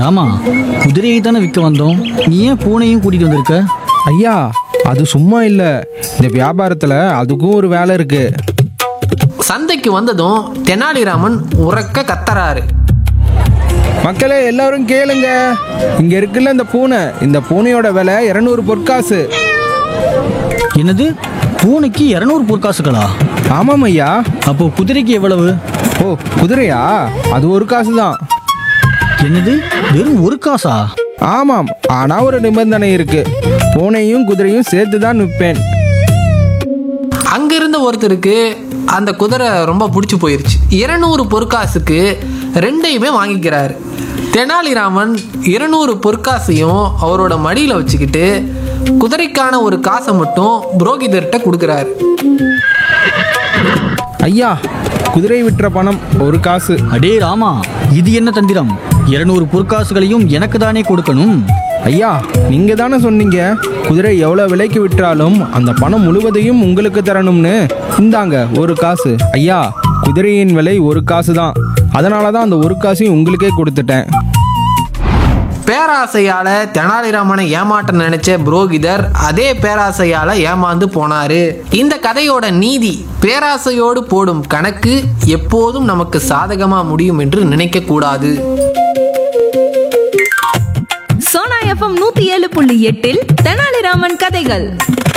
ராமா குதிரையை தானே விற்க வந்தோம் நீ ஏன் பூனையும் கூட்டிட்டு வந்திருக்க ஐயா அது சும்மா இல்லை இந்த வியாபாரத்தில் அதுக்கும் ஒரு வேலை இருக்கு சந்தைக்கு வந்ததும் தெனாலிராமன் உறக்க கத்தறாரு மக்களே எல்லாரும் கேளுங்க இங்க இருக்குல்ல இந்த பூனை இந்த பூனையோட விலை இரநூறு பொற்காசு என்னது பூனைக்கு இரநூறு பொற்காசுகளா ஆமாம் ஐயா அப்போ குதிரைக்கு எவ்வளவு ஓ குதிரையா அது ஒரு காசு தான் என்னது வெறும் ஒரு காசா ஆமாம் ஆனா ஒரு நிபந்தனை இருக்கு பூனையும் குதிரையும் சேர்த்து தான் விற்பேன் அங்கிருந்த ஒருத்தருக்கு அந்த குதிரை ரொம்ப பிடிச்சி போயிருச்சு இருநூறு பொற்காசுக்கு ரெண்டையுமே வாங்கிக்கிறாரு தெனாலிராமன் இருநூறு பொற்காசையும் அவரோட மடியில் வச்சுக்கிட்டு குதிரைக்கான ஒரு காசை மட்டும் புரோகிதர்கிட்ட கொடுக்குறாரு ஐயா குதிரை விற்ற பணம் ஒரு காசு அடே ராமா இது என்ன தந்திரம் இருநூறு பொற்காசுகளையும் எனக்கு தானே கொடுக்கணும் ஐயா நீங்க தானே சொன்னீங்க குதிரை எவ்வளவு விலைக்கு விற்றாலும் அந்த பணம் முழுவதையும் உங்களுக்கு தரணும்னு இந்தாங்க ஒரு காசு ஐயா குதிரையின் விலை ஒரு காசு தான் அதனால தான் அந்த ஒரு காசையும் உங்களுக்கே கொடுத்துட்டேன் பேராசையால தெனாலிராமனை ஏமாற்ற நினைச்ச புரோகிதர் அதே பேராசையால ஏமாந்து போனாரு இந்த கதையோட நீதி பேராசையோடு போடும் கணக்கு எப்போதும் நமக்கு சாதகமா முடியும் என்று நினைக்க கூடாது சோனா எஃப்எம் நூத்தி ஏழு புள்ளி எட்டில் தெனாலிராமன் கதைகள்